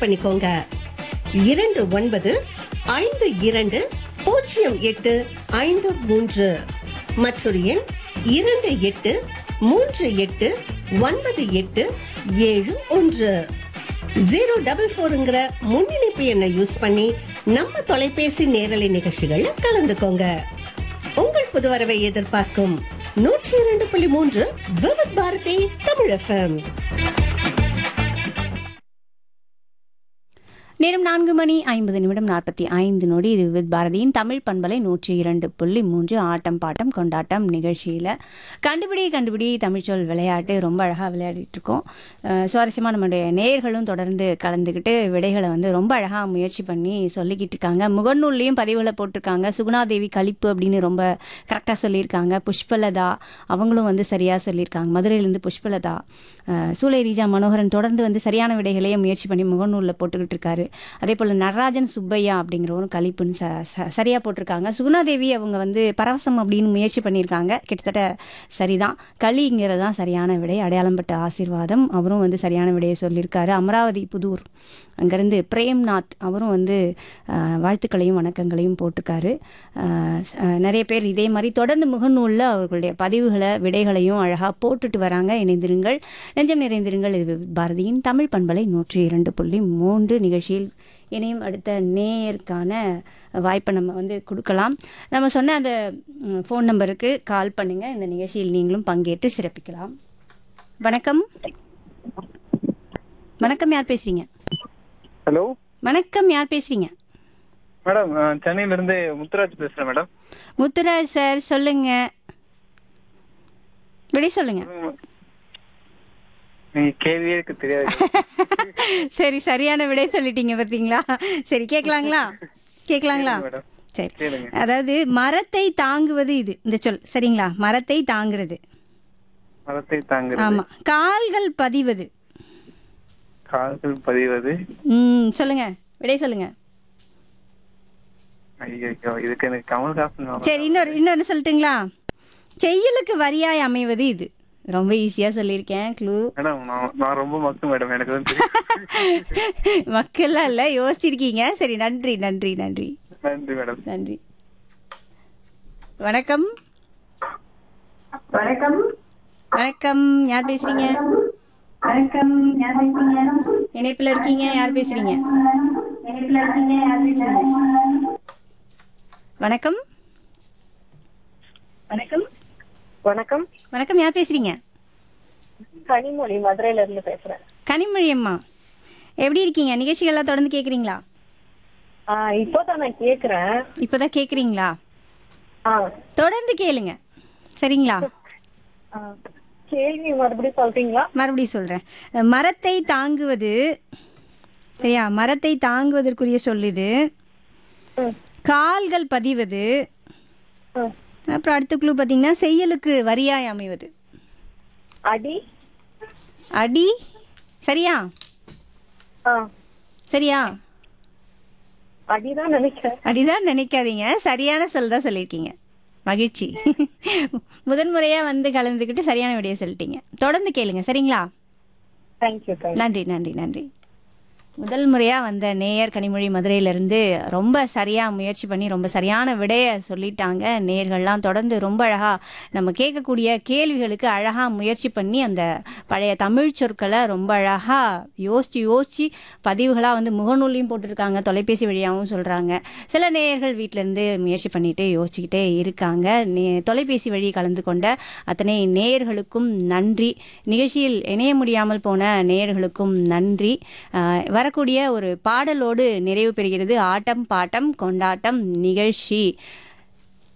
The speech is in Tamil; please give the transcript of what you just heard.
பண்ணிக்கோங்க இரண்டு ஒன்பது ஐந்து இரண்டு பூஜ்ஜியம் எட்டு ஐந்து மூன்று மற்றொரு எண் இரண்டு எட்டு மூன்று எட்டு ஒன்பது எட்டு ஏழு ஒன்று ஜீரோ டபுள் ஃபோருங்கிற முன்னிணைப்பு எண்ணை யூஸ் பண்ணி நம்ம தொலைபேசி நேரலை நிகழ்ச்சிகள்ல கலந்துக்கோங்க உங்கள் புதுவரவை எதிர்பார்க்கும் நூற்றி இரண்டு புள்ளி மூன்று விவத் பாரதி தமிழ் எஃப்எம் நேரம் நான்கு மணி ஐம்பது நிமிடம் நாற்பத்தி ஐந்து நொடி இது வித் பாரதியின் தமிழ் பண்பலை நூற்றி இரண்டு புள்ளி மூன்று ஆட்டம் பாட்டம் கொண்டாட்டம் நிகழ்ச்சியில் கண்டுபிடி கண்டுபிடி தமிழ்ச்சொல் விளையாட்டு ரொம்ப அழகாக விளையாடிட்டு இருக்கோம் அஹ் சுவாரஸ்யமாக நம்முடைய நேயர்களும் தொடர்ந்து கலந்துக்கிட்டு விடைகளை வந்து ரொம்ப அழகாக முயற்சி பண்ணி சொல்லிக்கிட்டு இருக்காங்க முகநூல்லையும் பதிவுகளை போட்டிருக்காங்க சுகுணாதேவி கழிப்பு அப்படின்னு ரொம்ப கரெக்டாக சொல்லியிருக்காங்க புஷ்பலதா அவங்களும் வந்து சரியாக சொல்லியிருக்காங்க மதுரையிலேருந்து புஷ்பலதா அஹ் சூலை ரீஜா மனோகரன் தொடர்ந்து வந்து சரியான விடைகளையே முயற்சி பண்ணி முகநூலில் போட்டுக்கிட்டு இருக்காரு அதே போல் நடராஜன் சுப்பையா அப்படிங்கிறவரும் கழிப்புன்னு ச ச- சரியா போட்டிருக்காங்க சுகுணாதேவி அவங்க வந்து பரவசம் அப்படின்னு முயற்சி பண்ணியிருக்காங்க கிட்டத்தட்ட சரிதான் களிங்கிறது தான் சரியான விடை அடையாளம் பட்ட ஆசீர்வாதம் அவரும் வந்து சரியான விடையை சொல்லியிருக்காரு அமராவதி புதூர் அங்கேருந்து பிரேம்நாத் அவரும் வந்து அஹ், வாழ்த்துக்களையும் வணக்கங்களையும் போட்டிருக்காரு அஹ், ஸ்- அஹ், நிறைய பேர் இதே மாதிரி தொடர்ந்து முகநூலில் அவர்களுடைய பதிவுகளை விடைகளையும் அழகாக போட்டுட்டு வராங்க இணைந்திருங்கள் நெஞ்சம் நிறைந்திருங்கள் இது பாரதியின் தமிழ் பண்பலை நூற்றி இரண்டு புள்ளி மூன்று நிகழ்ச்சியில் இணையும் அடுத்த நேயருக்கான வாய்ப்பை நம்ம வந்து கொடுக்கலாம் நம்ம சொன்ன அந்த ஃபோன் நம்பருக்கு கால் பண்ணுங்கள் இந்த நிகழ்ச்சியில் நீங்களும் பங்கேற்று சிறப்பிக்கலாம் வணக்கம் வணக்கம் யார் பேசுறீங்க ஹலோ வணக்கம் யார் பேசுறீங்க மேடம் நான் சென்னையில இருந்து முத்துராஜ் பேசுறேன் மேடம் முத்துராஜ் சார் சொல்லுங்க விடை சொல்லுங்க நீங்க கேள்வியே எனக்கு தெரியாது சரி சரியான விடை சொல்லிட்டீங்க பார்த்தீங்களா சரி கேட்கலாங்களா கேட்கலாங்களா கேளுங்க மேடம். சரி கேளுங்க. அதாவது மரத்தை தாங்குவது இது இந்த சொல் சரிங்களா மரத்தை தாங்குறது மரத்தை தாங்குறது ஆமா கால்கள் பதிவது கால்கள் பதிவது ம் சொல்லுங்க விடை சொல்லுங்க ஐயோ இதுக்கு எனக்கு கமல்ஹாசன் ஞாபகம். சரி இன்னொரு இன்னொன்று சொல்லட்டுங்களா செய்யுளுக்கு வரியாய் அமைவது இது ரொம்ப ஈஸியா சொல்லியிருக்கேன் க்ளூ மேடம் நான் நான் ரொம்ப மக்கு மேடம் எனக்கு வந்து தெரியும் மக்கள்லாம் இல்லை யோசிச்சிருக்கீங்க சரி நன்றி நன்றி நன்றி நன்றி மேடம் நன்றி வணக்கம் வணக்கம் வணக்கம் யார் பேசுறீங்க வணக்கம் யார் பேசுறீங்க இணைப்புல இருக்கீங்க யார் பேசுறீங்க இணைப்புல இருக்கீங்க யார் பேசுறீங்க வணக்கம் வணக்கம் வணக்கம் வணக்கம் யார் பேசுறீங்க கனிமொழி மதுரையில இருந்து பேசுறேன் கனிமொழி அம்மா எப்படி இருக்கீங்க நிகழ்ச்சிகள்லாம் தொடர்ந்து கேக்குறீங்களா ஆ இப்போதான் நான் கேக்குறேன் இப்போதான் கேக்குறீங்களா ஆ தொடர்ந்து கேளுங்க சரிங்களா ஆ, கேள்வி மறுபடியும் சொல்றீங்களா மறுபடியும் சொல்றேன் மரத்தை தாங்குவது சரியா மரத்தை தாங்குவதற்குரிய சொல்லுது ம், கால்கள் பதிவது ம். அப்புறம் அடுத்த குழு பார்த்தீங்கன்னா செய்யலுக்கு வரியாய் அமைவது அடி அடி சரியா ஆ சரியா அடிதான் நினைக்கிறேன் அடிதான் நினைக்காதீங்க சரியான சொல் தான் சொல்லியிருக்கீங்க மகிழ்ச்சி முதன்முறையா வந்து கலந்துக்கிட்டு சரியான விடையை சொல்லிட்டீங்க தொடர்ந்து கேளுங்க சரிங்களா தேங்க்யூ தேங்க்யூ நன்றி நன்றி நன்றி முதல் முறையாக வந்த நேயர் கனிமொழி மதுரையிலேருந்து ரொம்ப சரியாக முயற்சி பண்ணி ரொம்ப சரியான விடையை சொல்லிட்டாங்க நேயர்கள்லாம் தொடர்ந்து ரொம்ப அழகாக நம்ம கேட்கக்கூடிய கேள்விகளுக்கு அழகாக முயற்சி பண்ணி அந்த பழைய தமிழ் சொற்களை ரொம்ப அழகாக யோசித்து யோசித்து பதிவுகளாக வந்து முகநூலையும் போட்டிருக்காங்க தொலைபேசி வழியாகவும் சொல்கிறாங்க சில நேயர்கள் வீட்டிலேருந்து முயற்சி பண்ணிட்டு யோசிச்சுக்கிட்டே இருக்காங்க நே தொலைபேசி வழி கலந்து கொண்ட அத்தனை நேயர்களுக்கும் நன்றி நிகழ்ச்சியில் இணைய முடியாமல் போன நேயர்களுக்கும் நன்றி ஆஹ் வரக்கூடிய ஒரு பாடலோடு நிறைவு பெறுகிறது ஆட்டம் பாட்டம் கொண்டாட்டம் நிகழ்ச்சி